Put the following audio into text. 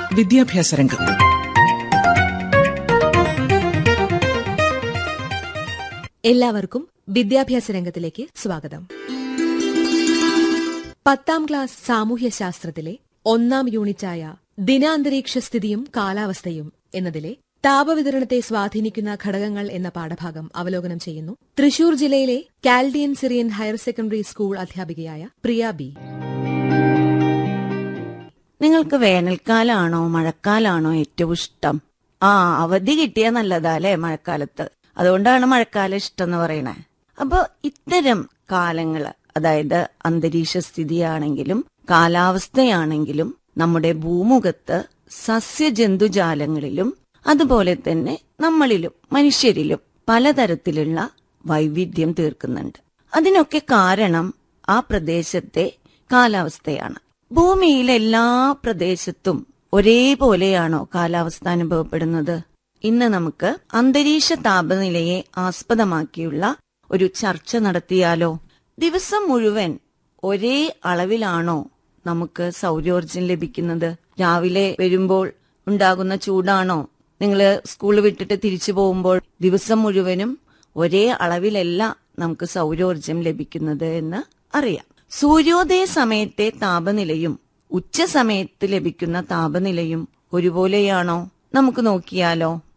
വിദ്യാഭ്യാസ രംഗം എല്ലാവർക്കും വിദ്യാഭ്യാസ രംഗത്തിലേക്ക് സ്വാഗതം പത്താം ക്ലാസ് സാമൂഹ്യശാസ്ത്രത്തിലെ ഒന്നാം യൂണിറ്റായ ദിനാന്തരീക്ഷ സ്ഥിതിയും കാലാവസ്ഥയും എന്നതിലെ താപവിതരണത്തെ സ്വാധീനിക്കുന്ന ഘടകങ്ങൾ എന്ന പാഠഭാഗം അവലോകനം ചെയ്യുന്നു തൃശൂർ ജില്ലയിലെ Chaldean Syrian higher secondary school അധ്യാപികയായ പ്രിയ ബി നിങ്ങൾക്ക് വേനൽക്കാലാണോ മഴക്കാലാണോ ഏറ്റവും ഇഷ്ടം ആ അവധി കിട്ടിയ നല്ലതാ അല്ലേ മഴക്കാലത്ത് അതുകൊണ്ടാണ് മഴക്കാലം ഇഷ്ടം എന്ന് പറയണേ അപ്പൊ ഇത്തരം കാലങ്ങള് അതായത് അന്തരീക്ഷ സ്ഥിതിയാണെങ്കിലും കാലാവസ്ഥയാണെങ്കിലും നമ്മുടെ ഭൂമുഖത്ത് സസ്യജന്തുജാലങ്ങളിലും അതുപോലെ തന്നെ നമ്മളിലും മനുഷ്യരിലും പലതരത്തിലുള്ള വൈവിധ്യം തീർക്കുന്നുണ്ട് അതിനൊക്കെ കാരണം ആ പ്രദേശത്തെ കാലാവസ്ഥയാണ് ഭൂമിയിലെ എല്ലാ പ്രദേശത്തും ഒരേപോലെയാണോ കാലാവസ്ഥ അനുഭവപ്പെടുന്നത് ഇന്ന് നമുക്ക് അന്തരീക്ഷ താപനിലയെ ആസ്പദമാക്കിയുള്ള ഒരു ചർച്ച നടത്തിയാലോ ദിവസം മുഴുവൻ ഒരേ അളവിലാണോ നമുക്ക് സൗരോർജം ലഭിക്കുന്നത് രാവിലെ വരുമ്പോൾ ഉണ്ടാകുന്ന ചൂടാണോ നിങ്ങൾ സ്കൂൾ വിട്ടിട്ട് തിരിച്ചു പോകുമ്പോൾ ദിവസം മുഴുവനും ഒരേ അളവിലല്ല നമുക്ക് സൗരോർജം ലഭിക്കുന്നത് എന്ന് അറിയാം സൂര്യോദയ സമയത്തെ താപനിലയും ഉച്ച സമയത്ത് ലഭിക്കുന്ന താപനിലയും ഒരുപോലെയാണോ നമുക്ക് നോക്കിയാലോ